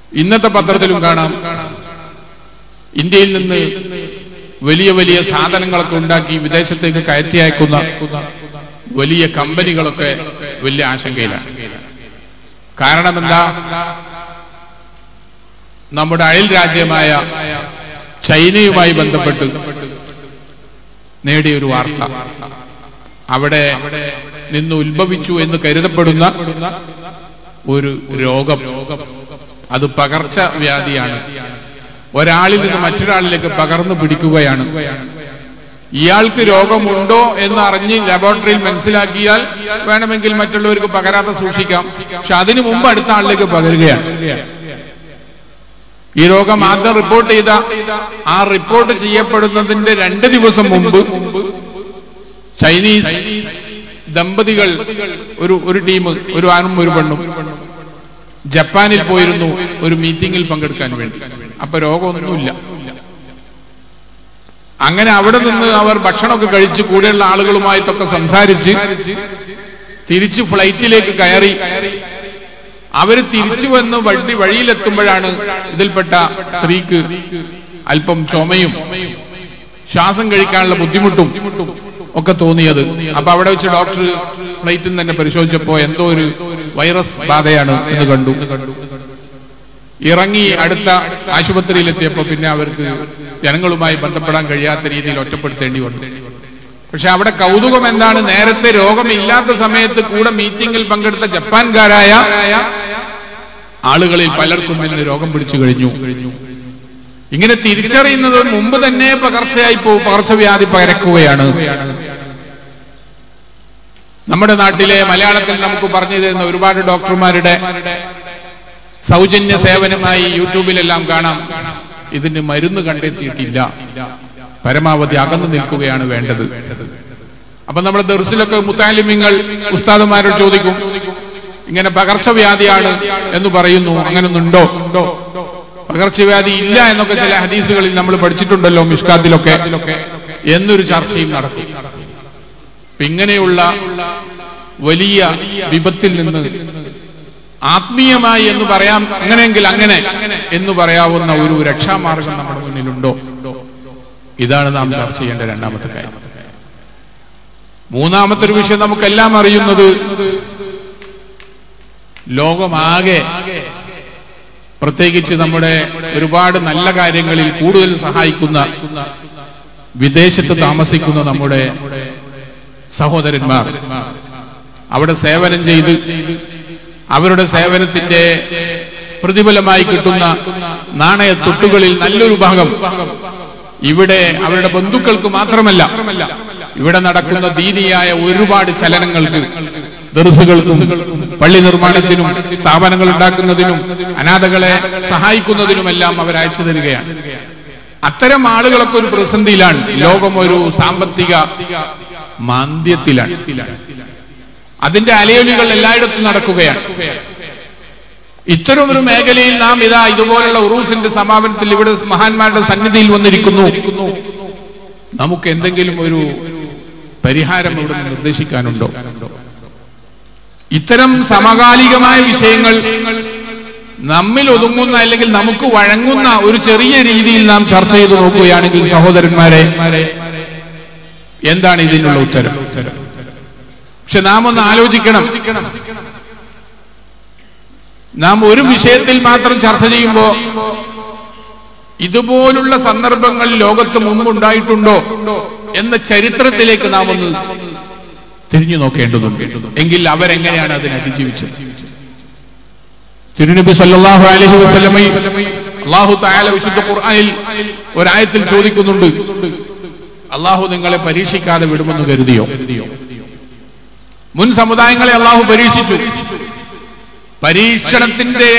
ഇന്നത്തെ പത്രത്തിലും കാണാം ഇന്ത്യയിൽ നിന്ന് വലിയ വലിയ സാധനങ്ങളൊക്കെ ഉണ്ടാക്കി വിദേശത്തേക്ക് കയറ്റി അയക്കുന്ന വലിയ കമ്പനികളൊക്കെ വലിയ ആശങ്കയിലാണ് കാരണം എന്താ നമ്മുടെ അയൽ രാജ്യമായ ചൈനയുമായി ബന്ധപ്പെട്ട് നേടിയ ഒരു വാർത്ത അവിടെ നിന്ന് ഉത്ഭവിച്ചു എന്ന് കരുതപ്പെടുന്ന ഒരു രോഗം അത് പകർച്ച വ്യാധിയാണ് ഒരാളിൽ നിന്ന് മറ്റൊരാളിലേക്ക് പകർന്നു പിടിക്കുകയാണ് ഇയാൾക്ക് രോഗമുണ്ടോ എന്ന് അറിഞ്ഞ് ലബോറട്ടറിയിൽ മനസ്സിലാക്കിയാൽ വേണമെങ്കിൽ മറ്റുള്ളവർക്ക് പകരാതെ സൂക്ഷിക്കാം പക്ഷെ അതിനു മുമ്പ് അടുത്ത ആളിലേക്ക് പകരുകയാണ് ഈ രോഗം ആദ്യം റിപ്പോർട്ട് ചെയ്ത ആ റിപ്പോർട്ട് ചെയ്യപ്പെടുന്നതിന്റെ രണ്ട് ദിവസം മുമ്പ് ചൈനീസ് ദമ്പതികൾ ഒരു ഒരു ടീം ഒരു ആണും ഒരു പെണ്ണും ജപ്പാനിൽ പോയിരുന്നു ഒരു മീറ്റിംഗിൽ പങ്കെടുക്കാൻ വേണ്ടി അപ്പൊ രോഗമൊന്നുമില്ല അങ്ങനെ അവിടെ നിന്ന് അവർ ഭക്ഷണമൊക്കെ കഴിച്ച് കൂടെയുള്ള ആളുകളുമായിട്ടൊക്കെ സംസാരിച്ച് തിരിച്ച് ഫ്ലൈറ്റിലേക്ക് കയറി അവര് തിരിച്ചു വന്ന് വഴി വഴിയിലെത്തുമ്പോഴാണ് ഇതിൽപ്പെട്ട സ്ത്രീക്ക് അല്പം ചുമയും ശ്വാസം കഴിക്കാനുള്ള ബുദ്ധിമുട്ടും ഒക്കെ തോന്നിയത് അപ്പൊ അവിടെ വെച്ച് ഡോക്ടർ ഫ്ലൈറ്റിൽ തന്നെ പരിശോധിച്ചപ്പോ എന്തോ ഒരു വൈറസ് ബാധയാണ് എന്ന് കണ്ടു ഇറങ്ങി അടുത്ത ആശുപത്രിയിലെത്തിയപ്പോ പിന്നെ അവർക്ക് ജനങ്ങളുമായി ബന്ധപ്പെടാൻ കഴിയാത്ത രീതിയിൽ ഒറ്റപ്പെടുത്തേണ്ടി വന്നു പക്ഷെ അവിടെ കൗതുകം എന്താണ് നേരത്തെ രോഗമില്ലാത്ത സമയത്ത് കൂടെ മീറ്റിംഗിൽ പങ്കെടുത്ത ജപ്പാൻകാരായ ആളുകളിൽ പലർക്കും ഇന്ന് രോഗം പിടിച്ചു കഴിഞ്ഞു ഇങ്ങനെ തിരിച്ചറിയുന്നത് മുമ്പ് തന്നെ പകർച്ചയായി പോ പകർച്ചവ്യാധി പകരക്കുകയാണ് നമ്മുടെ നാട്ടിലെ മലയാളത്തിൽ നമുക്ക് പറഞ്ഞു തരുന്ന ഒരുപാട് ഡോക്ടർമാരുടെ സൗജന്യ സേവനമായി യൂട്യൂബിലെല്ലാം കാണാം ഇതിന് മരുന്ന് കണ്ടെത്തിയിട്ടില്ല പരമാവധി അകന്നു നിൽക്കുകയാണ് വേണ്ടത് അപ്പൊ നമ്മുടെ ദർസിലൊക്കെ മുത്താലിമ്യങ്ങൾ ഉസ്താദുമാരോട് ചോദിക്കും ഇങ്ങനെ പകർച്ചവ്യാധിയാണ് എന്ന് പറയുന്നു അങ്ങനൊന്നുണ്ടോ പകർച്ചവ്യാധി ഇല്ല എന്നൊക്കെ ചില ഹദീസുകളിൽ നമ്മൾ പഠിച്ചിട്ടുണ്ടല്ലോ മിഷ്കാത്തിലൊക്കെ എന്നൊരു ചർച്ചയും നടക്കും അപ്പൊ ഇങ്ങനെയുള്ള വലിയ വിപത്തിൽ നിന്ന് ആത്മീയമായി എന്ന് പറയാം അങ്ങനെയെങ്കിൽ അങ്ങനെ എന്ന് പറയാവുന്ന ഒരു രക്ഷാമാർഗം നമ്മുടെ മുന്നിലുണ്ടോ ഇതാണ് നാം ചർച്ച ചെയ്യേണ്ട രണ്ടാമത്തെ കാര്യം മൂന്നാമത്തെ ഒരു വിഷയം നമുക്കെല്ലാം അറിയുന്നത് ലോകമാകെ പ്രത്യേകിച്ച് നമ്മുടെ ഒരുപാട് നല്ല കാര്യങ്ങളിൽ കൂടുതൽ സഹായിക്കുന്ന വിദേശത്ത് താമസിക്കുന്ന നമ്മുടെ സഹോദരന്മാർ അവിടെ സേവനം ചെയ്ത് അവരുടെ സേവനത്തിന്റെ പ്രതിഫലമായി കിട്ടുന്ന നാണയ തൊട്ടുകളിൽ നല്ലൊരു ഭാഗം ഇവിടെ അവരുടെ ബന്ധുക്കൾക്ക് മാത്രമല്ല ഇവിടെ നടക്കുന്ന ദീനിയായ ഒരുപാട് ചലനങ്ങൾക്ക് ദർസുകൾക്കും പള്ളി നിർമ്മാണത്തിനും സ്ഥാപനങ്ങൾ ഉണ്ടാക്കുന്നതിനും അനാഥകളെ സഹായിക്കുന്നതിനുമെല്ലാം അവർ അയച്ചു തരികയാണ് അത്തരം ആളുകളൊക്കെ ഒരു പ്രതിസന്ധിയിലാണ് ലോകം ഒരു സാമ്പത്തിക മാന്ദ്യത്തിലാണ് അതിന്റെ അലയൊലികൾ എല്ലായിടത്തും നടക്കുകയാണ് ഇത്തരം ഒരു മേഖലയിൽ നാം ഇതാ ഇതുപോലുള്ള ഉറൂസിന്റെ സമാപനത്തിൽ ഇവിടെ മഹാന്മാരുടെ സന്നിധിയിൽ വന്നിരിക്കുന്നു നമുക്ക് എന്തെങ്കിലും ഒരു പരിഹാരം ഇവിടെ നിർദ്ദേശിക്കാനുണ്ടോ ഇത്തരം സമകാലികമായ വിഷയങ്ങൾ നമ്മിൽ ഒതുങ്ങുന്ന അല്ലെങ്കിൽ നമുക്ക് വഴങ്ങുന്ന ഒരു ചെറിയ രീതിയിൽ നാം ചർച്ച ചെയ്ത് നോക്കുകയാണെങ്കിൽ സഹോദരന്മാരെ എന്താണ് ഇതിനുള്ള ഉത്തരം പക്ഷെ നാം ഒന്ന് ആലോചിക്കണം നാം ഒരു വിഷയത്തിൽ മാത്രം ചർച്ച ചെയ്യുമ്പോൾ ഇതുപോലുള്ള സന്ദർഭങ്ങൾ ലോകത്ത് മുമ്പുണ്ടായിട്ടുണ്ടോ എന്ന ചരിത്രത്തിലേക്ക് നാം ഒന്ന് തിരിഞ്ഞു നോക്കേണ്ടതുണ്ട് എങ്കിൽ അവരെങ്ങനെയാണ് അതിനെ അതിജീവിച്ചത് തിരുനബി സല്ലല്ലാഹു അലൈഹി വസല്ലമയും അള്ളാഹു തആല വിശുദ്ധ ഖുർആനിൽ ഒരായത്തിൽ ചോദിക്കുന്നുണ്ട് അള്ളാഹു നിങ്ങളെ പരീക്ഷിക്കാതെ വിടുമെന്ന് കരുതിയോ മുൻ സമുദായങ്ങളെ അള്ളാഹു പരീക്ഷിച്ചു പരീക്ഷണത്തിന്റെ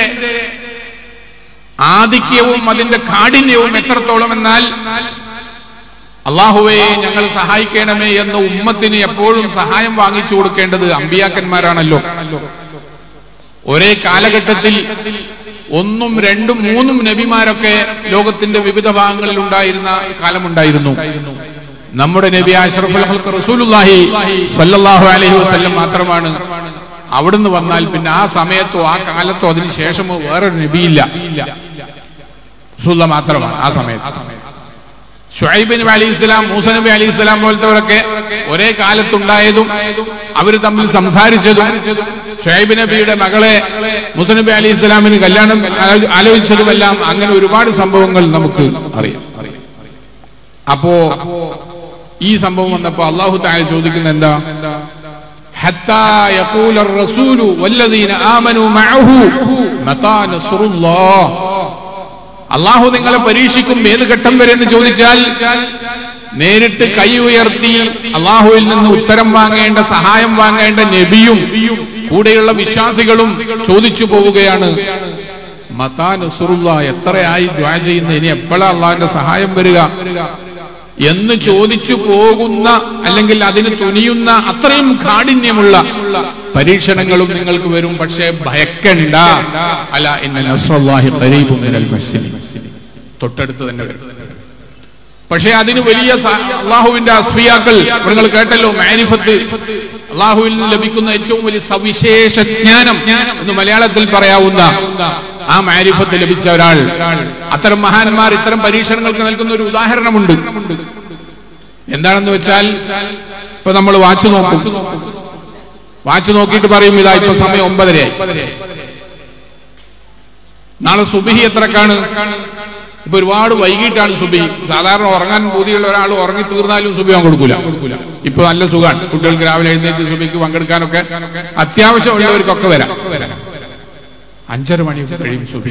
ആധിക്യവും അതിന്റെ കാഠിന്യവും എത്രത്തോളം എന്നാൽ അള്ളാഹുവെ ഞങ്ങൾ സഹായിക്കണമേ എന്ന ഉമ്മത്തിന് എപ്പോഴും സഹായം വാങ്ങിച്ചു കൊടുക്കേണ്ടത് അമ്പിയാക്കന്മാരാണല്ലോ ഒരേ കാലഘട്ടത്തിൽ ഒന്നും രണ്ടും മൂന്നും നബിമാരൊക്കെ ലോകത്തിന്റെ വിവിധ ഭാഗങ്ങളിൽ ഉണ്ടായിരുന്ന കാലമുണ്ടായിരുന്നു നമ്മുടെ നബി അഷ്റഫുൽ ഹൽക്ക് റസൂലുള്ളാഹി സ്വല്ലല്ലാഹു അലൈഹി വസല്ലം മാത്രമാണ് അവിടുന്ന് വന്നാൽ പിന്നെ ആ സമയത്തോ ആ കാലത്തോ അതിന് ശേഷമോ വേറൊരു നബിയില്ല റസൂലുള്ള മാത്രമാണ് ആ സമയത്ത് ഷുഹൈബ് നബി അലി ഇസ്ലാം മൂസ നബി അലി ഇസ്ലാം പോലത്തെവരൊക്കെ ഒരേ കാലത്തുണ്ടായതും അവർ തമ്മിൽ സംസാരിച്ചതും ഷുഹൈബ് നബിയുടെ മകളെ മൂസ നബി അലി ഇസ്ലാമിന് കല്യാണം ആലോ- ആലോചിച്ചതുമെല്ലാം അങ്ങനെ ഒരുപാട് സംഭവങ്ങൾ നമുക്ക് അറിയാം അപ്പോ ഈ സംഭവം വന്നപ്പോ അള്ളാഹു താഴെ ചോദിക്കുന്ന എന്താ حتى يقول الرسول والذين آمنوا معه متى نصر الله അള്ളാഹു നിങ്ങളെ പരീക്ഷിക്കും ഏത് ഘട്ടം വരെ എന്ന് ചോദിച്ചാൽ നേരിട്ട് കൈ ഉയർത്തി അള്ളാഹുവിൽ നിന്ന് ഉത്തരം വാങ്ങേണ്ട സഹായം വാങ്ങേണ്ട നബിയും കൂടെയുള്ള വിശ്വാസികളും ചോദിച്ചു പോവുകയാണ് മതാ നസുറുള്ള എത്രയായി ദ്വാ ചെയ്യുന്ന ഇനി എപ്പോഴാ അള്ളാഹിന്റെ സഹായം വരിക എന്ന് ചോദിച്ചു പോകുന്ന അല്ലെങ്കിൽ അതിന് തുനിയുന്ന അത്രയും കാഠിന്യമുള്ള പരീക്ഷണങ്ങളും നിങ്ങൾക്ക് വരും പക്ഷേ ഭയക്കണ്ട അല ഇന്ന നസ്റുല്ലാഹി ഖരീബും മിനൽ മുഹ്സിനീൻ. തൊട്ടടുത്ത് തന്നെ വരും പക്ഷേ അതിന് വലിയ സ- അള്ളാഹുവിന്റെ അസ്ഫിയാക്കൾ നിങ്ങൾ കേട്ടല്ലോ മാരിഫത്ത് അള്ളാഹുവിൽ നിന്ന് ലഭിക്കുന്ന ഏറ്റവും വലിയ സവിശേഷ ജ്ഞാനം എന്ന് മലയാളത്തിൽ പറയാവുന്ന ആ മാരിഫത്ത് ലഭിച്ച ഒരാൾ അത്തരം മഹാന്മാർ ഇത്തരം പരീക്ഷണങ്ങൾക്ക് നൽകുന്ന ഒരു ഉദാഹരണമുണ്ട് എന്താണെന്ന് വെച്ചാൽ ഇപ്പൊ നമ്മൾ വാച്ച് നോക്കും വാച്ച് നോക്കിയിട്ട് പറയും ഇതാ ഇപ്പൊ സമയം ഒമ്പതരയായി നാളെ സുബിഹി എത്രക്കാണ് ഇപ്പൊ ഒരുപാട് വൈകിട്ടാണ് സുബി സാധാരണ ഉറങ്ങാൻ ബോധിയുള്ള ഒരാൾ ഉറങ്ങി തീർന്നാലും സുബി അവൻ കൊടുക്കൂല ഇപ്പൊ നല്ല സുഖാണ് കുട്ടികൾക്ക് രാവിലെ എഴുന്നേറ്റ് സുബിക്ക് പങ്കെടുക്കാനൊക്കെ അത്യാവശ്യമുള്ളവർക്കൊക്കെ വരാം അഞ്ചര മണി കഴിയും സുബി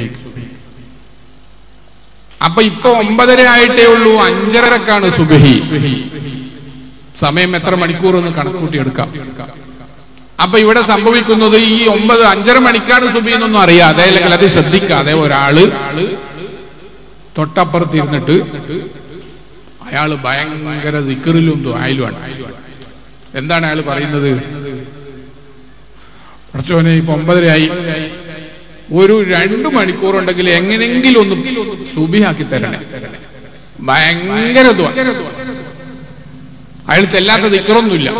അപ്പൊ ഇപ്പൊ ഒമ്പതര ആയിട്ടേ ഉള്ളൂ അഞ്ചരക്കാണ് സുബഹി സമയം എത്ര മണിക്കൂർ എന്ന് കണക്കൂട്ടി എടുക്കാം അപ്പൊ ഇവിടെ സംഭവിക്കുന്നത് ഈ ഒമ്പത് അഞ്ചര മണിക്കാണ് സുബി എന്നൊന്നും അറിയാതെ അല്ലെങ്കിൽ അത് ശ്രദ്ധിക്കാതെ ഒരാള് തൊട്ടപ്പുറത്ത് ഇരുന്നിട്ട് അയാള് ഭയങ്കര ദിക്കറിലും ദ്വായിലുമാണ് എന്താണ് അയാൾ പറയുന്നത് കുറച്ചോനെ ഇപ്പൊ ഒമ്പതരയായി ഒരു രണ്ടു മണിക്കൂർ ഉണ്ടെങ്കിൽ എങ്ങനെങ്കിലും ഒന്ന് സുബിയാക്കി തരണേ ഭയങ്കര ദ്വാ. അയാൾ ചെല്ലാത്ത ദിക്കറൊന്നുമില്ല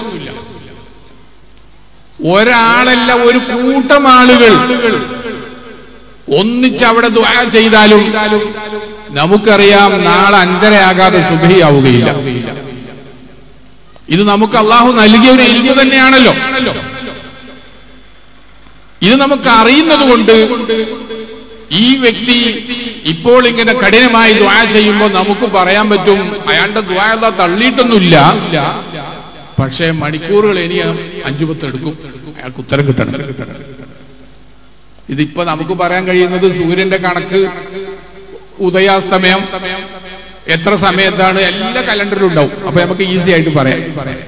ഒരാളല്ല ഒരു കൂട്ടം ആളുകൾ ഒന്നിച്ച് അവിടെ ദ്വാ ചെയ്താലും നമുക്കറിയാം നാളെ അഞ്ചരയാകാതെ സുബഹിയാവുകയില്ല ഇത് നമുക്ക് അള്ളാഹു നൽകിയ ഒരു ഇൽമു തന്നെയാണല്ലോ ഇത് നമുക്ക് അറിയുന്നത് കൊണ്ട് ഈ വ്യക്തി ഇപ്പോൾ ഇങ്ങനെ കഠിനമായി ദ്വാ ചെയ്യുമ്പോൾ നമുക്ക് പറയാൻ പറ്റും അയാളുടെ ദ്വാ എന്താ തള്ളിയിട്ടൊന്നുമില്ല പക്ഷേ മണിക്കൂറുകൾ ഇനി അഞ്ചു പത്ത് എടുക്കും അയാൾക്ക് ഉത്തരം കിട്ടണം ഇതിപ്പോ നമുക്ക് പറയാൻ കഴിയുന്നത് സൂര്യന്റെ കണക്ക് ഉദയാസ്തമയം എത്ര സമയത്താണ് എല്ലാ കലണ്ടറിലും ഉണ്ടാവും അപ്പൊ നമുക്ക് ഈസി ആയിട്ട് പറയാം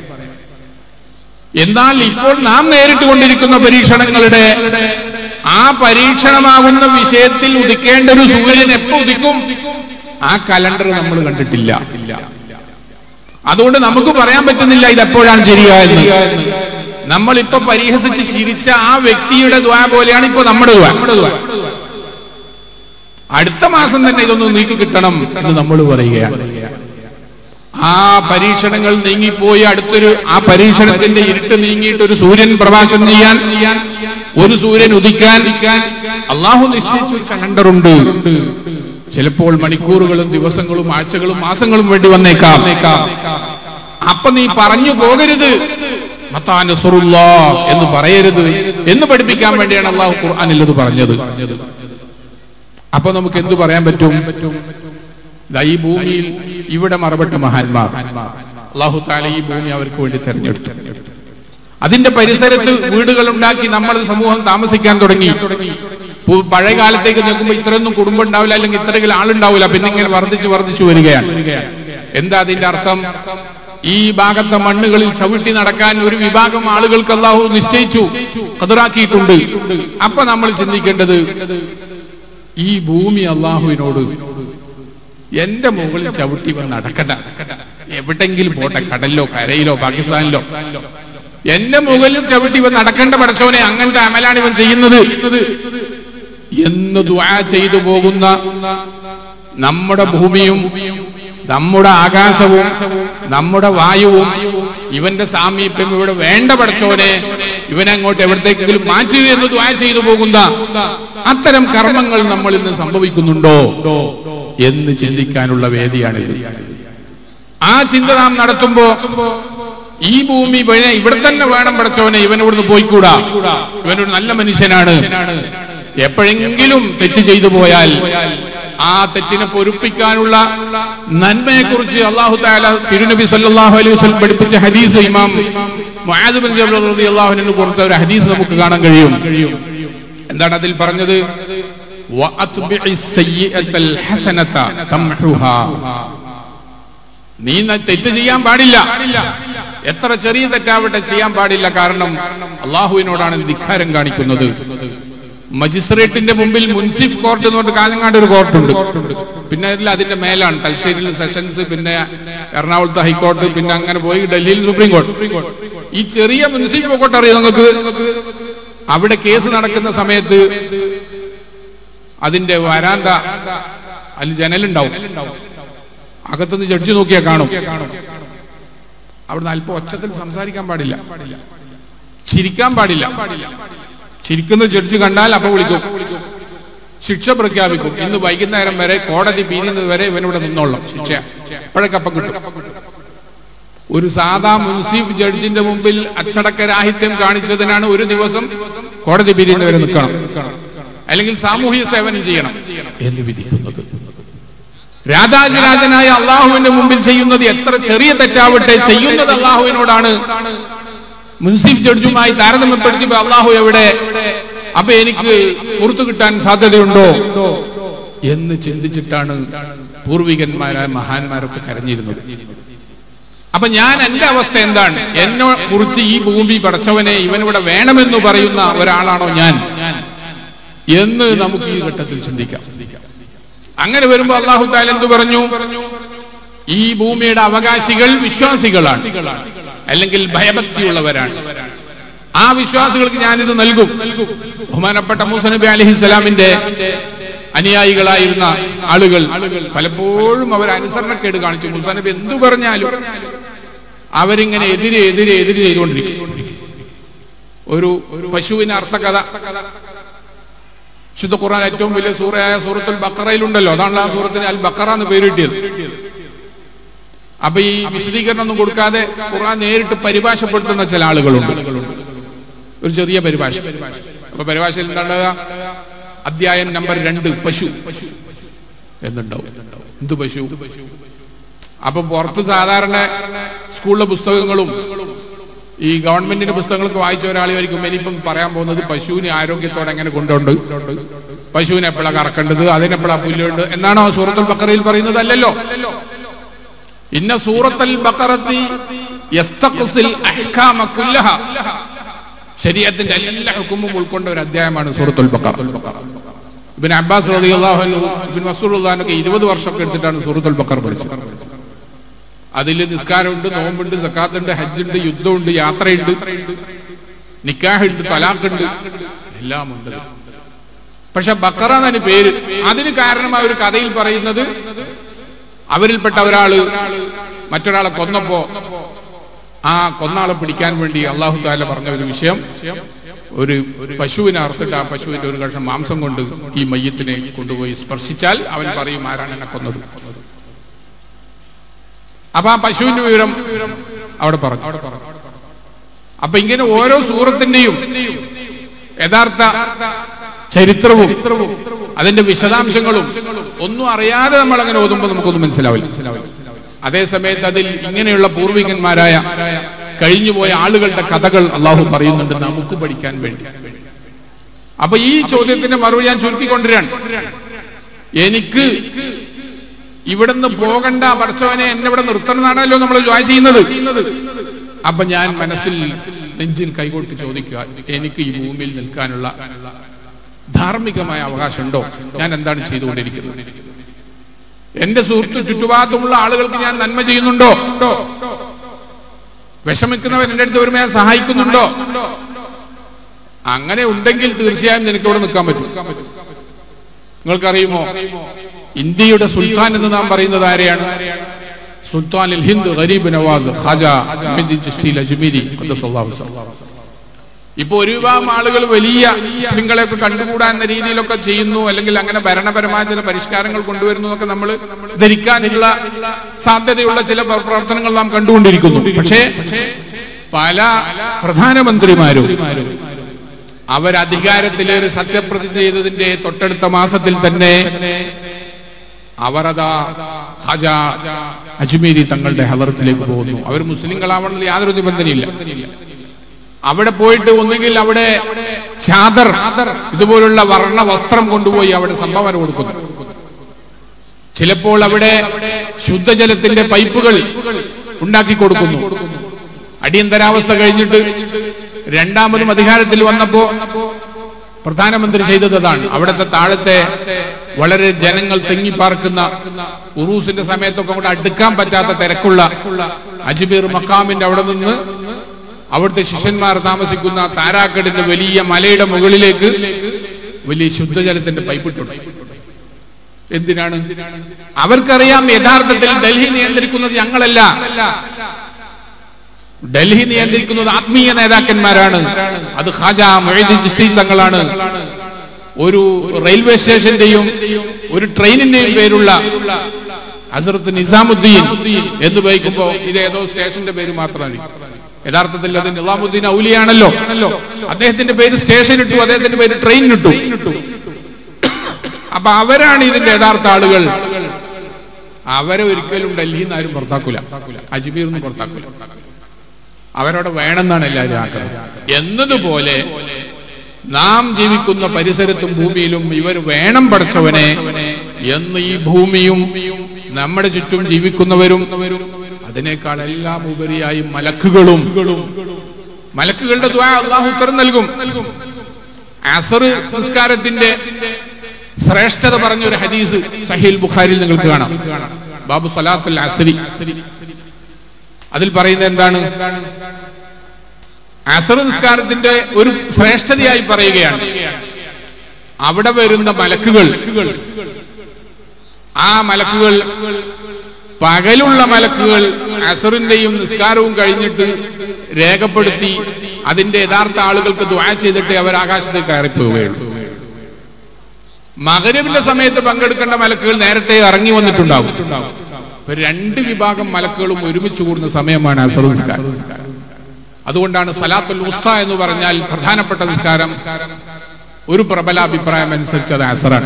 എന്നാൽ ഇപ്പോൾ നാം നേരിട്ട് കൊണ്ടിരിക്കുന്ന പരീക്ഷണങ്ങളുടെ ആ പരീക്ഷണമാകുന്ന വിഷയത്തിൽ ഉദിക്കേണ്ട ഒരു സൂര്യൻ എപ്പോ ഉദിക്കും ആ കലണ്ടർ നമ്മൾ കണ്ടിട്ടില്ല അതുകൊണ്ട് നമുക്ക് പറയാൻ പറ്റുന്നില്ല ഇത് എപ്പോഴാണ് ശരിയ എന്ന് നമ്മൾ ഇപ്പൊ പരിഹസിച്ച് ചിരിച്ച ആ വ്യക്തിയുടെ ദ്വാ പോലെയാണ് ഇപ്പൊ നമ്മുടെ ദ്വാ അടുത്ത മാസം തന്നെ ഇതൊന്ന് നീക്കി കിട്ടണം എന്ന് നമ്മൾ പറയുകയാണ് ആ പരീക്ഷണങ്ങൾ നീങ്ങിപ്പോയി അടുത്തൊരു ആ പരീക്ഷണത്തിന്റെ ഇരുട്ട് നീങ്ങിയിട്ട് ഒരു സൂര്യൻ പ്രകാശം ചെയ്യാൻ ഒരു സൂര്യൻ ഉദിക്കാൻ അള്ളാഹു നിശ്ചയിച്ച ഒരു കലണ്ടറുണ്ട് ചിലപ്പോൾ മണിക്കൂറുകളും ദിവസങ്ങളും ആഴ്ചകളും മാസങ്ങളും വേണ്ടി വന്നേക്കാം അപ്പൊ നീ പറഞ്ഞു പോകരുത് മത്താ നസ്റുല്ലാ എന്ന് പറയരുത് എന്ന് പഠിപ്പിക്കാൻ വേണ്ടിയാണ് അള്ളാഹു ഖുർആാനിൽ അത് പറഞ്ഞത് അപ്പൊ നമുക്ക് എന്തു പറയാൻ പറ്റും ദാ ഈ ഭൂമിയിൽ ഇവിടെ മറപ്പെട്ട മഹാന്മാർ അള്ളാഹു താല ഈ ഭൂമി അവർക്ക് വേണ്ടി തെരഞ്ഞെടുത്തു അതിന്റെ പരിസരത്ത് വീടുകൾ ഉണ്ടാക്കി നമ്മൾ സമൂഹം താമസിക്കാൻ തുടങ്ങി പു- പഴയ കാലത്തേക്ക് നോക്കുമ്പോൾ ഇത്രയൊന്നും കുടുംബം ഉണ്ടാവില്ല അല്ലെങ്കിൽ ഇത്രയെങ്കിലും ആളുണ്ടാവില്ല പിന്നെ ഇങ്ങനെ വർദ്ധിച്ചു വർദ്ധിച്ചു വരികയാണ് എന്താ അതിന്റെ അർത്ഥം ഈ ഭാഗത്തെ മണ്ണുകളിൽ ചവിട്ടി നടക്കാൻ ഒരു വിഭാഗം ആളുകൾക്ക് അള്ളാഹു നിശ്ചയിച്ചു കതിറാക്കിയിട്ടുണ്ട് അപ്പൊ നമ്മൾ ചിന്തിക്കേണ്ടത് ഈ ഭൂമി അള്ളാഹുവിനോട് എന്റെ മുകളിൽ ചവിട്ടി വന്ന് നടക്കണ്ട എവിടെങ്കിലും പോട്ടെ കടലിലോ കരയിലോ പാകിസ്ഥാനിലോ എന്റെ മുകളിൽ ചവിട്ടി വന്ന് നടക്കേണ്ട പടച്ചോനെ അങ്ങനത്തെ അമലാണ് ഇവൻ ചെയ്യുന്നത് എന്ന് ദ്വാ ചെയ്തു പോകുന്ന നമ്മുടെ ഭൂമിയും നമ്മുടെ ആകാശവും നമ്മുടെ വായുവും ഇവന്റെ സാമീപ്യം ഇവിടെ വേണ്ട പഠിച്ചോനെ ഇവനെ അങ്ങോട്ട് എവിടത്തേക്കെങ്കിലും മാറ്റുക എന്ന് ദ്വാ ചെയ്തു പോകുന്ന അത്തരം കർമ്മങ്ങൾ നമ്മളിൽ നിന്ന് സംഭവിക്കുന്നുണ്ടോ എന്ന് ചിന്തിക്കാനുള്ള വേദിയാണിത് ആ ചിന്ത നാം നടത്തുമ്പോ ഈ ഭൂമി ഇവനെ ഇവിടെ തന്നെ വേണം പഠിച്ചവനെ ഇവൻ ഇവിടുന്ന് പോയിക്കൂടാ ഇവനൊരു നല്ല മനുഷ്യനാണ് എപ്പോഴെങ്കിലും തെറ്റ് ചെയ്തു പോയാൽ ആ തെറ്റിനെ പൊരുപ്പിക്കാനുള്ള നന്മയെ കുറിച്ച് അള്ളാഹു താല തിരുനബി സല്ലല്ലാഹു അലൈഹി വസല്ലം പഠിപ്പിച്ച ഹദീസ് ഇമാം മുആദ് ബിൻ ജബൽ റളിയല്ലാഹു അൻഹു കൊടുത്ത ഒരു ഹദീസ് നമുക്ക് കാണാൻ കഴിയും എന്താണ് അതിൽ പറഞ്ഞത് വഅത്ബിഇ സയ്യിഅത്തൽ ഹസനത തംഹുഹാ നീ ന- തെറ്റ് ചെയ്യാൻ പാടില്ല എത്ര ചെറിയ തെറ്റാവട്ടെ ചെയ്യാൻ പാടില്ല കാരണം അള്ളാഹുവിനോടാണ് ധിക്കാരം കാണിക്കുന്നത് മജിസ്ട്രേറ്റിന്റെ മുമ്പിൽ മുൻസിഫ് കോർട്ട് എന്ന് പറഞ്ഞിട്ട് കാഞ്ഞങ്ങാട് ഒരു കോർട്ടുണ്ട് പിന്നെ അതിൽ അതിന്റെ മേലാണ് തലശ്ശേരിയിൽ സെഷൻസ് പിന്നെ എറണാകുളത്ത് ഹൈക്കോർട്ട് പിന്നെ അങ്ങനെ പോയി ഡൽഹിയിൽ സുപ്രീം കോടതി ഈ ചെറിയ മുൻസിഫ് കോർട്ട് അറിയാം നിങ്ങൾക്ക് അവിടെ കേസ് നടക്കുന്ന സമയത്ത് അതിന്റെ വരാന്ത അതിൽ ജനലുണ്ടാവും അകത്തുനിന്ന് ജഡ്ജി നോക്കിയാൽ കാണും അവിടുന്ന് അല്പം ഒച്ചത്തിൽ സംസാരിക്കാൻ പാടില്ല ചിരിക്കാൻ പാടില്ല ചിരിക്കുന്ന ജഡ്ജി കണ്ടാൽ അപ്പൊ വിളിക്കും ശിക്ഷ പ്രഖ്യാപിക്കും ഇന്ന് വൈകുന്നേരം വരെ കോടതി പിരിയുന്നത് വരെ ഇവനിവിടെ നിന്നോളാം ശിക്ഷ അപ്പോഴേക്കപ്പം കിട്ടും ഒരു സാധാ മുൻസിഫ് ജഡ്ജിന്റെ മുമ്പിൽ അച്ചടക്ക രാഹിത്യം കാണിച്ചതിനാണ് ഒരു ദിവസം കോടതി പിരിയുന്നവരെ നിൽക്കണം അല്ലെങ്കിൽ സാമൂഹിക സേവനം ചെയ്യണം എന്ന് വിധിക്കുന്നത് രാജാതിരാജനായ അള്ളാഹുവിന്റെ മുമ്പിൽ ചെയ്യുന്നത് എത്ര ചെറിയ തെറ്റാവട്ടെ ചെയ്യുന്നത് അള്ളാഹുവിനോടാണ് മുൻസിഫ് ജഡ്ജുമായി താരതമ്യപ്പെടുത്തിയപ്പോ അള്ളാഹു എവിടെ അപ്പൊ എനിക്ക് പുറത്തു കിട്ടാൻ സാധ്യതയുണ്ടോ എന്ന് ചിന്തിച്ചിട്ടാണ് പൂർവികന്മാരായ മഹാന്മാരൊക്കെ കരഞ്ഞിരുന്നത് അപ്പൊ ഞാൻ എന്റെ അവസ്ഥ എന്താണ് എന്നെ കുറിച്ച് ഈ ഭൂമി പടച്ചവനെ ഇവനിവിടെ വേണമെന്ന് പറയുന്ന ഒരാളാണോ ഞാൻ എന്ന് നമുക്ക് ഈ ഘട്ടത്തിൽ ചിന്തിക്കാം അങ്ങനെ വരുമ്പോ അള്ളാഹു താല എന്ത് പറഞ്ഞു ഈ ഭൂമിയുടെ അവകാശികൾ വിശ്വാസികളാണ് അല്ലെങ്കിൽ ഭയഭക്തിയുള്ളവരാണ് ആ വിശ്വാസികൾക്ക് ഞാനിത് നൽകും ബഹുമാനപ്പെട്ട മൂസ നബി അലഹി സ്വലാമിന്റെ അനുയായികളായിരുന്ന ആളുകൾ പലപ്പോഴും അവർ അനുസരണക്കേട് കാണിച്ചു മൂസ നബി എന്തു പറഞ്ഞാലും അവരിങ്ങനെ എതിരെ എതിരെ എതിരെ ചെയ്തുകൊണ്ടിരിക്കും ഒരു പശുവിന് അർത്ഥകഥ ശുദ്ധ ഖുർആൻ ഏറ്റവും വലിയ സൂറയായ സൂറത്തുൽ ബക്കറയിലുണ്ടല്ലോ അതാണല്ലോ ആ സൂറത്തിന് അൽ ബക്കറ എന്ന് പേരിട്ടിയത് അപ്പൊ ഈ വിശദീകരണം ഒന്നും കൊടുക്കാതെ ഖുർആൻ നേരിട്ട് പരിഭാഷപ്പെടുത്തുന്ന ചില ആളുകളുണ്ട് ഒരു ചെറിയ പരിഭാഷ അപ്പൊ പരിഭാഷയിൽ എന്താണ്ടാകുക അധ്യായം നമ്പർ രണ്ട് പശു എന്നുണ്ടാവും എന്ത് പശു അപ്പൊ പുറത്ത് സാധാരണ സ്കൂളിലെ പുസ്തകങ്ങളും ഈ ഗവൺമെന്റിന്റെ പുസ്തകങ്ങളൊക്കെ വായിച്ച ഒരാളായിരിക്കും ഇനിയിപ്പം പറയാൻ പോകുന്നത് പശുവിനെ ആരോഗ്യത്തോടെ എങ്ങനെ കൊണ്ടുണ്ട് പശുവിനെ എപ്പോഴാണ് കറക്കേണ്ടത് അതിനെപ്പോഴാ പുല്ലുണ്ട് എന്നാണോ സൂറത്തുൽ ബക്കറയിൽ പറയുന്നത് അല്ലല്ലോ ഇന്ന സൂറത്തുൽ ബക്കറത്തി യസ്തഖ്സിൽ അഹ്കാമ കുല്ലഹ ശരീഅത്തിന്റെ എല്ലാ ഹുക്കുമും ഉൾക്കൊണ്ട ഒരു അധ്യായമാണ് സൂറത്തുൽ ബക്കറ ഇബിൻ അബ്ബാസ് റളിയല്ലാഹു അൻഹു ഇബിൻ മസ്ഊദ് റളിയല്ലാഹു ഇരുപത് വർഷമൊക്കെ എടുത്തിട്ടാണ് സൂറത്തുൽ ബക്കറ പഠിച്ചത് അതിൽ നിസ്കാരമുണ്ട് നോമ്പുണ്ട് സക്കാത്തുണ്ട് ഹജ്ജുണ്ട് യുദ്ധമുണ്ട് യാത്രയുണ്ട് നിക്കാഹുണ്ട് തലാഖുണ്ട് എല്ലാം ഉണ്ട് പക്ഷെ ബക്കറ എന്നതിന് പേര് അതിന് കാരണമായ ഒരു കഥയിൽ പറയുന്നത് അവരിൽപ്പെട്ട ഒരാള് മറ്റൊരാളെ കൊന്നപ്പോ ആ കൊന്നാളെ പിടിക്കാൻ വേണ്ടി അള്ളാഹു താല പറഞ്ഞ ഒരു വിഷയം ഒരു പശുവിനെ അറുത്തിട്ട് ആ പശുവിന്റെ ഒരു കഷ്ണം മാംസം കൊണ്ട് ഈ മയ്യത്തിനെ കൊണ്ടുപോയി സ്പർശിച്ചാൽ അവൻ പറയും ആരാണ് എന്നെ കൊന്നത് അപ്പൊ ആ പശുവിന്റെ വിവരം അവിടെ പറഞ്ഞു അപ്പൊ ഇങ്ങനെ ഓരോ സൂറത്തിന്റെയും യഥാർത്ഥ ചരിത്രവും അതിന്റെ വിശദാംശങ്ങളും ഒന്നും അറിയാതെ നമ്മൾ അങ്ങനെ ഓതുമ്പോൾ നമുക്കൊന്നും മനസ്സിലാവില്ല അതേ സമയത്ത് അതിൽ ഇങ്ങനെയുള്ള പൂർവികന്മാരായ കഴിഞ്ഞുപോയ ആളുകളുടെ കഥകൾ അള്ളാഹു പറയുന്നുണ്ട് നമുക്ക് പഠിക്കാൻ വേണ്ടി അപ്പൊ ഈ ചോദ്യത്തിന്റെ മറുപടി ഞാൻ ചുരുക്കിക്കൊണ്ടിരാണ് എനിക്ക് ഇവിടുന്ന് പോകണ്ട പഠിച്ചവനെ എന്നെ ഇവിടെ നിർത്തണം എന്നാണല്ലോ നമ്മൾ ജോയ് ചെയ്യുന്നത് അപ്പൊ ഞാൻ മനസ്സിൽ നെഞ്ചിൽ കൈകൊട്ടി ചോദിക്കുക എനിക്ക് ഈ ഭൂമിയിൽ നിൽക്കാനുള്ള ധാർമ്മികമായ അവകാശമുണ്ടോ ഞാൻ എന്താണ് ചെയ്തുകൊണ്ടിരിക്കുന്നത് എന്റെ സുഹൃത്ത് ചുറ്റുഭാഗത്തുമുള്ള ആളുകൾക്ക് ഞാൻ നന്മ ചെയ്യുന്നുണ്ടോ വിഷമിക്കുന്നവൻ എന്റെ അടുത്ത് വരുമ്പോൾ ഞാൻ സഹായിക്കുന്നുണ്ടോ അങ്ങനെ ഉണ്ടെങ്കിൽ തീർച്ചയായും എനിക്ക് ഇവിടെ നിൽക്കാൻ പറ്റും നിങ്ങൾക്കറിയുമോ ഇന്ത്യയുടെ സുൽത്താൻ എന്ന് നാം പറയുന്നത് ആരെയാണ് സുൽത്താൻ ഹിന്ദ് ഗരീബ് നവാസ് ഖാജ അഹ്മദ് ചിശ്തി അജ്മീരി ഖദ്ദസല്ലാഹു സല്ലല്ലാഹു ഇപ്പൊ ഒരു വിഭാഗം ആളുകൾ വലിയ മുസ്ലിങ്ങളെയൊക്കെ കണ്ടുകൂടാ എന്ന രീതിയിലൊക്കെ ചെയ്യുന്നു അല്ലെങ്കിൽ അങ്ങനെ ഭരണപരമായ ചില പരിഷ്കാരങ്ങൾ കൊണ്ടുവരുന്നു എന്നൊക്കെ നമ്മൾ ധരിക്കാനുള്ള സാധ്യതയുള്ള ചില പ്ര- പ്രവർത്തനങ്ങൾ നാം കണ്ടുകൊണ്ടിരിക്കുന്നു പക്ഷേ പല പ്രധാനമന്ത്രിമാരും അവർ അധികാരത്തിലേറി സത്യപ്രതിജ്ഞ ചെയ്തതിന്റെ തൊട്ടടുത്ത മാസത്തിൽ തന്നെ അവരതാ ഹജ അജ്മീരി തങ്ങളുടെ ഹലറത്തിലേക്ക് പോകുന്നു അവർ മുസ്ലിങ്ങളാവണമെന്ന് യാതൊരു നിബന്ധനയില്ല അവിടെ പോയിട്ട് ഒന്നുകിൽ അവിടെ ചാദർ ഇതുപോലുള്ള വർണ്ണ വസ്ത്രം കൊണ്ടുപോയി അവിടെ സംഭാവന കൊടുക്കുന്നു ചിലപ്പോൾ അവിടെ ശുദ്ധജലത്തിന്റെ പൈപ്പുകൾ ഉണ്ടാക്കി കൊടുക്കുന്നു അടിയന്തരാവസ്ഥ കഴിഞ്ഞിട്ട് രണ്ടാമതും അധികാരത്തിൽ വന്നപ്പോ പ്രധാനമന്ത്രി ചെയ്തത് അതാണ് അവിടുത്തെ താഴത്തെ വളരെ ജനങ്ങൾ തെങ്ങിപ്പാർക്കുന്ന ഉറൂസിന്റെ സമയത്തൊക്കെ അങ്ങോട്ട് അടുക്കാൻ പറ്റാത്ത തിരക്കുള്ള അജ്മീർ മക്കാമിന്റെ അവിടെ നിന്ന് അവിടുത്തെ ശിഷ്യന്മാർ താമസിക്കുന്ന താരാക്കടിന്റെ വലിയ മലയുടെ മുകളിലേക്ക് വലിയ ശുദ്ധജലത്തിന്റെ പൈപ്പ് ഇട്ടുണ്ട് എന്തിനാണ് അവർക്കറിയാം യഥാർത്ഥത്തിൽ ഡൽഹി നിയന്ത്രിക്കുന്നത് ഞങ്ങളല്ല ഡൽഹി നിയന്ത്രിക്കുന്നത് ആത്മീയ നേതാക്കന്മാരാണ് അത് ഖാജ മൊയ്തീൻ ചിസ്തി തങ്ങളാണ് ഒരു റെയിൽവേ സ്റ്റേഷന്റെയും ഒരു ട്രെയിനിന്റെയും പേരുള്ള ഹസരത്ത് നിസാമുദ്ദീൻ എന്ന് ഉപയോഗിക്കുമ്പോ ഇത് ഏതോ സ്റ്റേഷന്റെ പേര് മാത്രമായിരിക്കും യഥാർത്ഥത്തിൽ അത് നിസാമുദ്ദീൻ ഔലിയാണല്ലോ അദ്ദേഹത്തിന്റെ പേര് സ്റ്റേഷൻ ഇട്ടു അദ്ദേഹത്തിന്റെ പേര് ട്രെയിൻ ഇട്ടു അപ്പൊ അവരാണ് ഇതിന്റെ യഥാർത്ഥ ആളുകൾ അവരെ ഒരിക്കലും ഡൽഹിയിൽ നിന്ന് ആരും പുറത്താക്കൂല അജ്മീർ നിന്ന് പുറത്താക്കൂല അവരവിടെ വേണമെന്നാണ് എല്ലാവരും ആക്കുന്നത് എന്നതുപോലെ നാം ജീവിക്കുന്ന പരിസരത്തും ഭൂമിയിലും ഇവർ വേണം പഠിച്ചവനെ എന്ന് ഈ ഭൂമിയും നമ്മുടെ ചുറ്റും ജീവിക്കുന്നവരും അതിനേക്കാൾ എല്ലാം ഉപരിയായി മലക്കുകളും മലക്കുകളുടെ ദ്വാ അള്ളാഹു ഉത്തരം നൽകും അസർ സംസ്കാരത്തിന്റെ ശ്രേഷ്ഠത പറഞ്ഞ ഒരു ഹദീസ് സഹീൽ ബുഖാരിൽ നിങ്ങൾക്ക് കാണാം ബാബു സലാത്തുൽ അസരി അതിൽ പറയുന്നത് എന്താണ് അസർ നിസ്കാരത്തിന്റെ ഒരു ശ്രേഷ്ഠതയായി പറയുകയാണ് അവിടെ വരുന്ന മലക്കുകൾ ആ മലക്കുകൾ പകലുള്ള മലക്കുകൾ അസറിന്റെയും നിസ്കാരവും കഴിഞ്ഞിട്ട് രേഖപ്പെടുത്തി അതിന്റെ യഥാർത്ഥ ആളുകൾക്ക് ദ്വാ ചെയ്തിട്ട് അവർ ആകാശത്തേക്ക് കയറിപ്പോവുകയുള്ളൂ മകരവിന്റെ സമയത്ത് പങ്കെടുക്കേണ്ട മലക്കുകൾ നേരത്തെ ഇറങ്ങി വന്നിട്ടുണ്ടാവും ഇപ്പൊ രണ്ട് വിഭാഗം മലക്കുകളും ഒരുമിച്ച് കൂടുന്ന സമയമാണ് അസർ നിസ്കാരം അതുകൊണ്ടാണ് സലാത്തുൽ ഉസ്ത എന്ന് പറഞ്ഞാൽ പ്രധാനപ്പെട്ട നിസ്കാരം ഒരു പ്രബല അഭിപ്രായം അനുസരിച്ച് അത് അസറാണ്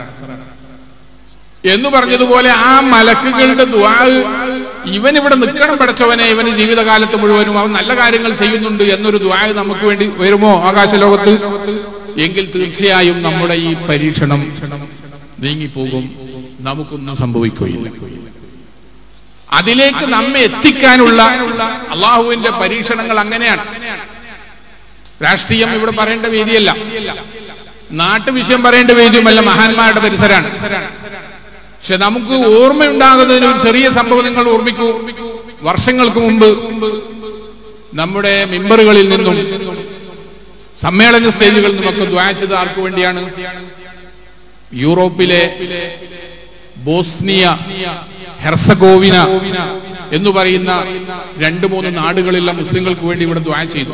എന്ന് പറഞ്ഞതുപോലെ ആ മലക്കുകളുടെ ദ്വാ ഇവൻ ഇവിടെ നിൽക്കണം പഠിച്ചവനെ ഇവന് ജീവിതകാലത്ത് മുഴുവനും അവൻ നല്ല കാര്യങ്ങൾ ചെയ്യുന്നുണ്ട് എന്നൊരു ദ്വാ നമുക്ക് വേണ്ടി വരുമോ ആകാശലോകത്ത് എങ്കിൽ തീർച്ചയായും നമ്മുടെ ഈ പരീക്ഷണം നീങ്ങിപ്പോകും നമുക്കൊന്നും സംഭവിക്കുകയില്ല അതിലേക്ക് നമ്മെ എത്തിക്കാനുള്ള അള്ളാഹുവിന്റെ പരീക്ഷണങ്ങൾ അങ്ങനെയാണ് രാഷ്ട്രീയം ഇവിടെ പറയേണ്ട വേദിയല്ല നാട്ടുവിഷയം പറയേണ്ട വേദിയുമല്ല മഹാന്മാരുടെ പരിസരമാണ് പക്ഷെ നമുക്ക് ഓർമ്മയുണ്ടാകുന്നതിന് ഒരു ചെറിയ സംഭവം നിങ്ങൾ ഓർമ്മിക്കൂ വർഷങ്ങൾക്ക് മുമ്പ് നമ്മുടെ മെമ്പറുകളിൽ നിന്നും സമ്മേളന സ്റ്റേജുകളിൽ നിന്നൊക്കെ ദ്വായച്ചത് ആർക്കു വേണ്ടിയാണ് യൂറോപ്പിലെ ബോസ്നിയ ഹെർസഗോവിന എന്ന് പറയുന്ന രണ്ട് മൂന്ന് നാടുകളിലെ മുസ്ലിങ്ങൾക്ക് വേണ്ടി ഇവിടെ ദ്വാ ചെയ്തു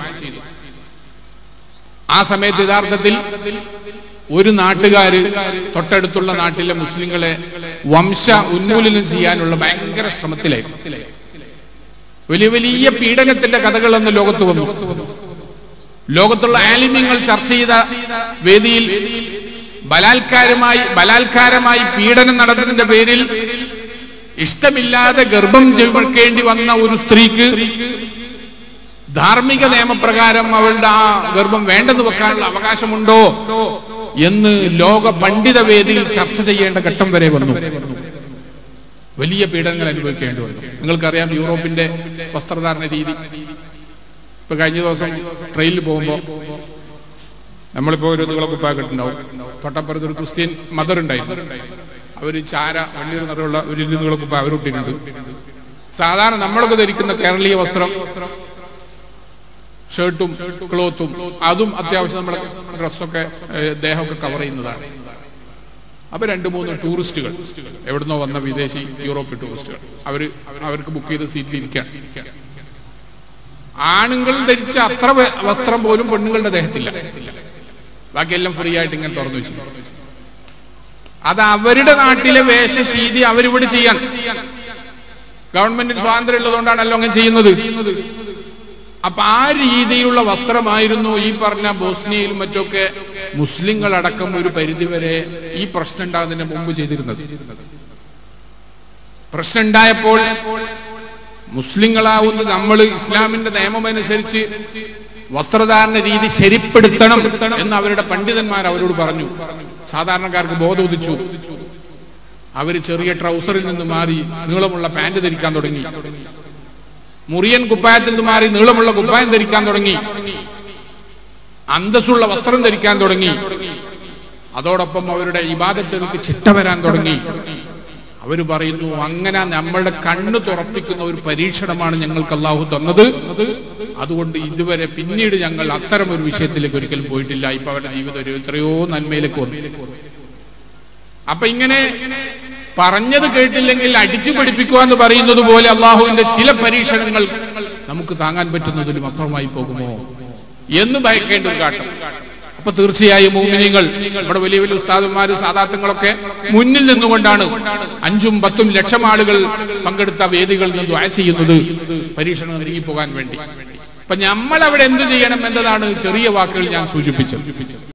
ആ സമയത്ത് യഥാർത്ഥത്തിൽ ഒരു നാട്ടുകാര് തൊട്ടടുത്തുള്ള നാട്ടിലെ മുസ്ലിങ്ങളെ വംശ ഉന്മൂലനം ചെയ്യാനുള്ള ഭയങ്കര ശ്രമത്തിലായിരുന്നു വലിയ വലിയ പീഡനത്തിന്റെ കഥകൾ അന്ന് ലോകത്ത് വന്നു ലോകത്തുള്ള ആലിമ്യങ്ങൾ ചർച്ച ചെയ്ത വേദിയിൽ ബലാത്കാരമായി ബലാത്കാരമായി പീഡനം നടന്നതിന്റെ പേരിൽ ഇഷ്ടമില്ലാതെ ഗർഭം ചുമക്കേണ്ടി വന്ന ഒരു സ്ത്രീക്ക് ധാർമ്മിക നിയമപ്രകാരം അവളുടെ ആ ഗർഭം വേണ്ടെന്ന് വെക്കാനുള്ള അവകാശമുണ്ടോ എന്ന് ലോക പണ്ഡിത വേദിയിൽ ചർച്ച ചെയ്യേണ്ട ഘട്ടം വരെ വന്നു വലിയ പീഡനങ്ങൾ അനുഭവിക്കേണ്ടി വന്നു നിങ്ങൾക്കറിയാം യൂറോപ്പിന്റെ വസ്ത്രധാരണ രീതി ഇപ്പൊ കഴിഞ്ഞ ദിവസം ട്രെയിനിൽ പോകുമ്പോ നമ്മളിപ്പോ ഒരു നീളക്കുപ്പാക്കിട്ടുണ്ടാവും തൊട്ടപ്പുറത്ത് ഒരു ക്രിസ്ത്യൻ മദർ ഉണ്ടായിരുന്നു അവര് ചാര വള്ളിയൊരു നിറമുള്ള ഒരു നീളക്കുപ്പ അവരിട്ടിട്ടുണ്ട് സാധാരണ നമ്മളൊക്കെ ധരിക്കുന്ന കേരളീയ വസ്ത്രം ഷർട്ടും ക്ലോത്തും അതും അത്യാവശ്യം നമ്മുടെ ഡ്രസ്സൊക്കെ ഏഹ്, ദേഹമൊക്കെ കവർ ചെയ്യുന്നതാണ് അപ്പൊ രണ്ട് മൂന്ന് ടൂറിസ്റ്റുകൾ എവിടുന്നോ വന്ന വിദേശി യൂറോപ്യൻ ടൂറിസ്റ്റുകൾ അവര് അവർക്ക് ബുക്ക് ചെയ്ത സീറ്റിൽ ഇരിക്കാൻ ആണുങ്ങൾ ധരിച്ച അത്ര വ- വസ്ത്രം പോലും പെണ്ണുങ്ങളുടെ ദേഹത്തില്ല ബാക്കിയെല്ലാം ഫ്രീ ആയിട്ട് ഇങ്ങനെ തുറന്നു വെച്ചു അത് അവരുടെ നാട്ടിലെ വേഷശീതി അവരിവിടെ ചെയ്യാൻ ഗവൺമെന്റിന് സ്വാതന്ത്ര്യം ഉള്ളതുകൊണ്ടാണല്ലോ അങ്ങനെ ചെയ്യുന്നത് അപ്പൊ ആ രീതിയിലുള്ള വസ്ത്രമായിരുന്നു ഈ പറഞ്ഞ ബോസ്നിയയിലും മറ്റൊക്കെ മുസ്ലിങ്ങൾ അടക്കം ഒരു പരിധിവരെ ഈ പ്രശ്നം ഉണ്ടാകുന്നതിന് മുമ്പ് ചെയ്തിരുന്നത് പ്രശ്നം ഉണ്ടായപ്പോൾ മുസ്ലിങ്ങളാവുന്ന നമ്മൾ ഇസ്ലാമിന്റെ നിയമമനുസരിച്ച് വസ്ത്രധാരണ രീതി ശരിപ്പെടുത്തണം എന്ന് അവരുടെ പണ്ഡിതന്മാർ അവരോട് പറഞ്ഞു സാധാരണക്കാർക്ക് ബോധം ഉദിച്ചു അവര് ചെറിയ ട്രൗസറിൽ നിന്ന് മാറി നീളമുള്ള പാന്റ് ധരിക്കാൻ തുടങ്ങി മുറിയൻ കുപ്പായത്തിൽ നിന്ന് മാറി നീളമുള്ള കുപ്പായം ധരിക്കാൻ തുടങ്ങി അന്തസ്സുള്ള വസ്ത്രം ധരിക്കാൻ തുടങ്ങി അതോടൊപ്പം അവരുടെ ഇബാദത്തുകൾക്ക് ചിട്ട വരാൻ തുടങ്ങി അവര് പറയുന്നു അങ്ങനെ നമ്മളുടെ കണ്ണ് തുറപ്പിക്കുന്ന ഒരു പരീക്ഷണമാണ് ഞങ്ങൾക്ക് അള്ളാഹു തന്നത് അതുകൊണ്ട് ഇതുവരെ പിന്നീട് ഞങ്ങൾ അത്തരം ഒരു വിഷയത്തിലേക്ക് ഒരിക്കലും പോയിട്ടില്ല ഇപ്പൊ അവരുടെ ജീവിതം ഒരു എത്രയോ നന്മയിലേക്ക് വന്നു അപ്പൊ ഇങ്ങനെ പറഞ്ഞത് കേട്ടില്ലെങ്കിൽ അടിച്ചു പഠിപ്പിക്കുക എന്ന് പറയുന്നത് പോലെ അള്ളാഹുവിന്റെ ചില പരീക്ഷണങ്ങൾ നമുക്ക് താങ്ങാൻ പറ്റുന്നതിലും അപ്പുറമായി പോകുമോ എന്ന് ഭയക്കേണ്ട ഒരു ഘട്ടം അപ്പൊ തീർച്ചയായും മോമിനികൾ നമ്മുടെ വലിയ വലിയ ഉസ്താദന്മാര് സാധാർത്ഥങ്ങളൊക്കെ മുന്നിൽ നിന്നുകൊണ്ടാണ് അഞ്ചും പത്തും ലക്ഷം ആളുകൾ പങ്കെടുത്ത വേദികളിൽ നിന്ന് ദ്വാര ചെയ്യുന്നത് പരീക്ഷണം നീങ്ങിപ്പോകാൻ വേണ്ടി അപ്പൊ നമ്മൾ അവിടെ എന്ത് ചെയ്യണം എന്നതാണ് ചെറിയ വാക്കുകൾ ഞാൻ സൂചിപ്പിച്ചത്